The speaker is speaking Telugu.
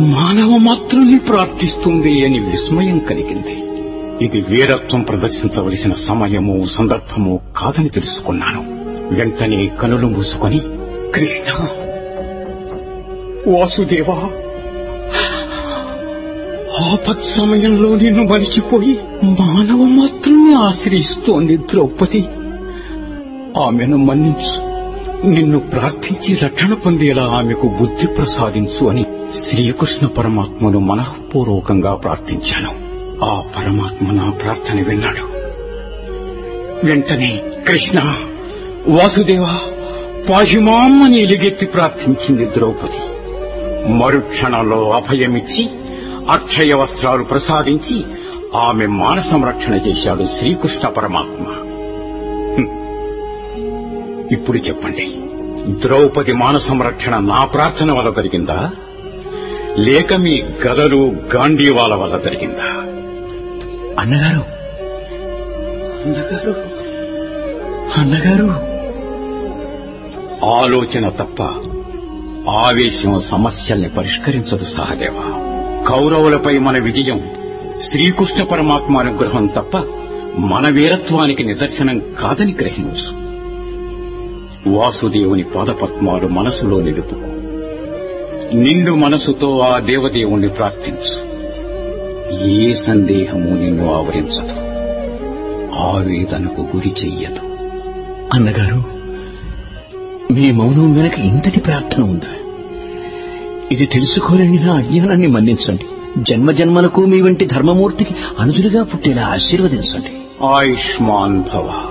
మానవ మాతృని ప్రార్థిస్తుంది అని విస్మయం కలిగింది ఇది వీరత్వం ప్రదర్శించవలసిన సమయము సందర్భము కాదని తెలుసుకున్నాను వెంటనే కనులు మూసుకొని కృష్ణ వాసుదేవా ఆపత్ సమయంలో నిన్ను మరిచిపోయి మానవ మాతృని ఆశ్రయిస్తోంది ద్రౌపది ఆమెను మన్నించు నిన్ను ప్రార్థించి రక్షణ పొందేలా ఆమెకు బుద్ధి ప్రసాదించు అని శ్రీకృష్ణ పరమాత్మను మనఃపూర్వకంగా ప్రార్థించాను ఆ పరమాత్మ నా ప్రార్థన విన్నాడు వెంటనే కృష్ణ వాసుదేవ పాహిమాం అని ఎలుగెత్తి ప్రార్థించింది ద్రౌపది మరుక్షణంలో అభయమిచ్చి అక్షయ వస్త్రాలు ప్రసాదించి ఆమె మాన సంరక్షణ చేశాడు శ్రీకృష్ణ పరమాత్మ హ్మ్. ఇప్పుడు చెప్పండి ద్రౌపది మాన సంరక్షణ నా ప్రార్థన వల్ల జరిగిందా లేక మీ గదలు గాంధీవాల వల్ల జరిగిందా అన్నగారు అన్నగారు అన్నగారు ఆలోచన తప్ప ఆవేశం సమస్యల్ని పరిష్కరించదు సహదేవ కౌరవులపై మన విజయం శ్రీకృష్ణ పరమాత్మ అనుగ్రహం తప్ప మన వీరత్వానికి నిదర్శనం కాదని గ్రహించు వాసుదేవుని పాదపద్మాలు మనసులో నిలుపుకు నిండు మనసుతో ఆ దేవదేవుణ్ణి ప్రార్థించు ఏ సందేహము నిన్ను ఆవరించదు ఆవేదనకు గురి చెయ్యదు అన్నగారు మీ మౌనం వెనక ఇంతటి ప్రార్థన ఉందా ఇది తెలుసుకోలేని నా అజ్ఞానాన్ని మన్నించండి జన్మ జన్మలకు మీ వంటి ధర్మమూర్తికి అనుజులుగా పుట్టేలా ఆశీర్వదించండి ఆయుష్మాన్ భవ